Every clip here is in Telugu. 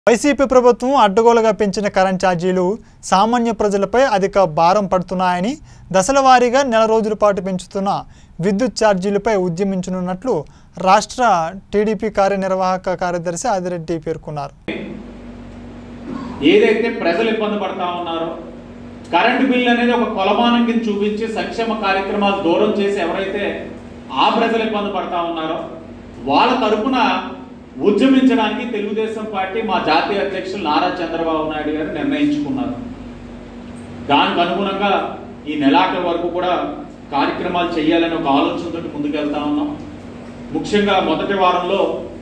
వైసీపీ ప్రభుత్వం అడ్డగోలుగా పెంచిన కరెంట్ ఛార్జీలు సామాన్య ప్రజలపై అధిక భారం పడుతున్నాయని దశల వారీగా నెల రోజుల పాటు పెంచుతున్న విద్యుత్ ఛార్జీలపై ఉద్యమించనున్నట్లు రాష్ట్ర టీడీపీ కార్యనిర్వాహక కార్యదర్శి ఆదిరెడ్డి పేర్కొన్నారు ఏదైతే ప్రజలు ఇబ్బంది పడతా ఉన్నారో కరెంటు బిల్ అనేది ఒక కొలమానం కింద చూపించి సంక్షేమ కార్యక్రమాలు దూరం చేసి ఎవరైతే ఆ ప్రజలు ఇబ్బంది పడతా ఉన్నారో వాళ్ళ తరపున ఉద్యమించడానికి తెలుగుదేశం పార్టీ మా జాతీయ అధ్యక్షులు నారా చంద్రబాబు నాయుడు గారు నిర్ణయించుకున్నారు దానికి అనుగుణంగా ఈ నెలాఖరు వరకు కూడా కార్యక్రమాలు చేయాలని ఒక ఆలోచనతో ముందుకెళ్తా ఉన్నాం ముఖ్యంగా మొదటి వారంలో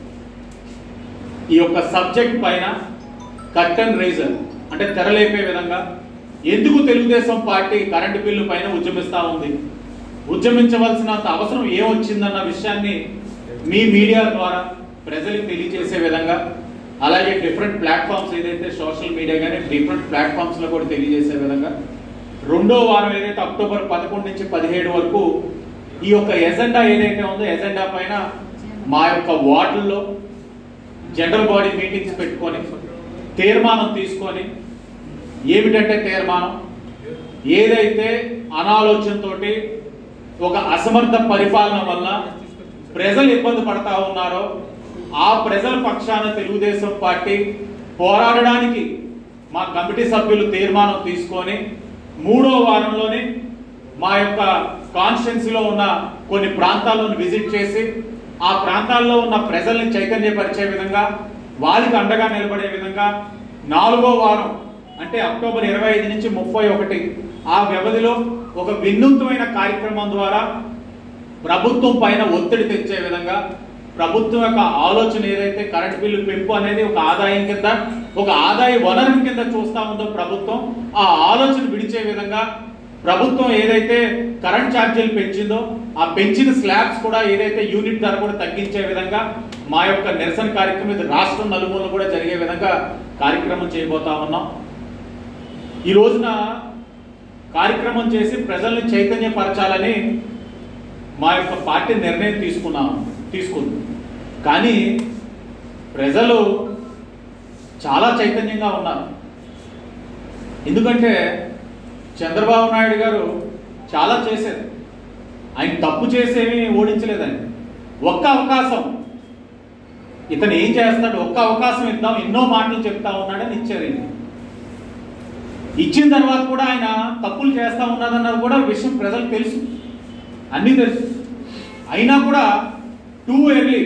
ఈ యొక్క సబ్జెక్ట్ పైన కర్టన్ రైజర్ అంటే తెరలేపే విధంగా ఎందుకు తెలుగుదేశం పార్టీ కరెంటు బిల్లు పైన ఉద్యమిస్తా ఉంది ఉద్యమించవలసినంత అవసరం ఏమొచ్చిందన్న విషయాన్ని మీ మీడియా ద్వారా ప్రజలకు తెలియజేసే విధంగా అలాగే డిఫరెంట్ ప్లాట్ఫామ్స్ ఏదైతే సోషల్ మీడియా కానీ డిఫరెంట్ ప్లాట్ఫామ్స్లో కూడా తెలియజేసే విధంగా రెండో వారం ఏదైతే అక్టోబర్ పదకొండు నుంచి పదిహేడు వరకు ఈ యొక్క ఎజెండా ఏదైతే ఉందో ఎజెండా పైన మా యొక్క వార్డుల్లో జనరల్ బాడీ మీటింగ్స్ పెట్టుకొని తీర్మానం తీసుకొని ఏమిటంటే తీర్మానం ఏదైతే అనాలోచనతోటి ఒక అసమర్థ పరిపాలన వల్ల ప్రజలు ఇబ్బంది పడతా ఉన్నారో ఆ ప్రజల పక్షాన తెలుగుదేశం పార్టీ పోరాడడానికి మా కమిటీ సభ్యులు తీర్మానం తీసుకొని మూడో వారంలోనే మా యొక్క కాన్స్టిట్యున్సీలో ఉన్న కొన్ని ప్రాంతాలను విజిట్ చేసి ఆ ప్రాంతాల్లో ఉన్న ప్రజల్ని చైతన్యపరిచే విధంగా వారికి అండగా నిలబడే విధంగా నాలుగో వారం అంటే అక్టోబర్ ఇరవై ఐదు నుంచి ముప్పై ఒకటి ఆ వ్యవధిలో ఒక వినూత్నమైన కార్యక్రమం ద్వారా ప్రభుత్వం పైన ఒత్తిడి తెచ్చే విధంగా ప్రభుత్వం యొక్క ఆలోచన ఏదైతే కరెంట్ బిల్లు పెంపు అనేది ఒక ఆదాయం కింద ఒక ఆదాయ వనరు కింద చూస్తా ఉందో ప్రభుత్వం ఆ ఆలోచన విడిచే విధంగా ప్రభుత్వం ఏదైతే కరెంట్ ఛార్జీలు పెంచిందో ఆ పెంచిన స్లాబ్స్ కూడా ఏదైతే యూనిట్ ధర కూడా తగ్గించే విధంగా మా యొక్క నిరసన కార్యక్రమం ఇది రాష్ట్రం నలుమూలలు కూడా జరిగే విధంగా కార్యక్రమం చేయబోతా ఉన్నాం ఈ రోజున కార్యక్రమం చేసి ప్రజల్ని చైతన్యపరచాలని మా యొక్క పార్టీ నిర్ణయం తీసుకున్నాం తీసుకుంది కానీ ప్రజలు చాలా చైతన్యంగా ఉన్నారు ఎందుకంటే చంద్రబాబు నాయుడు గారు చాలా చేశారు ఆయన తప్పు చేసేమి ఓడించలేదని ఒక్క అవకాశం ఇతను ఏం చేస్తాడు ఒక్క అవకాశం ఇద్దాం ఎన్నో మాటలు చెప్తా ఉన్నాడని ఇచ్చారు ఈయన. ఇచ్చిన తర్వాత కూడా ఆయన తప్పులు చేస్తా ఉన్నదన్నది కూడా విషయం ప్రజలకు తెలుసు అన్నీ తెలుసు అయినా కూడా టూ ఎర్లీ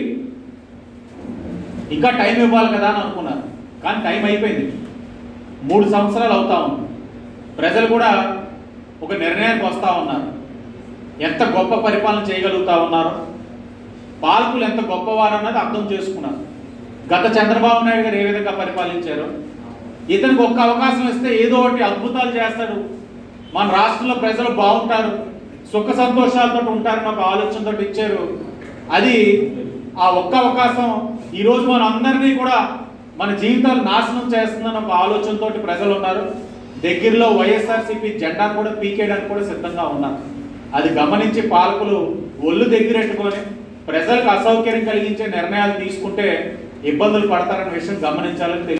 ఇంకా టైం ఇవ్వాలి కదా అని అనుకున్నారు కానీ టైం అయిపోయింది మూడు సంవత్సరాలు అవుతా ఉంది ప్రజలు కూడా ఒక నిర్ణయానికి వస్తూ ఉన్నారు ఎంత గొప్ప పరిపాలన చేయగలుగుతా ఉన్నారు పాలకులు ఎంత గొప్పవారు అన్నది అర్థం చేసుకున్నారు గత చంద్రబాబు నాయుడు గారు ఏ విధంగా పరిపాలించారు ఇతనికి ఒక్క అవకాశం ఇస్తే ఏదో ఒకటి అద్భుతాలు చేస్తాడు మన రాష్ట్రంలో ప్రజలు బాగుంటారు సుఖ సంతోషాలతో ఉంటారని ఒక ఆలోచనతో ఇచ్చారు అది ఆ ఒక్క అవకాశం ఈరోజు మన అందరినీ కూడా మన జీవితాలు నాశనం చేస్తుందని ఒక ఆలోచనతో ప్రజలు ఉన్నారు దగ్గరలో వైఎస్ఆర్సీపీ జెండా కూడా పీకేయడానికి కూడా సిద్ధంగా ఉన్నారు అది గమనించి పాలకులు ఒళ్ళు దగ్గరెట్టుకొని ప్రజలకు అసౌకర్యం కలిగించే నిర్ణయాలు తీసుకుంటే ఇబ్బందులు పడతారనే విషయం గమనించాలని తెలియ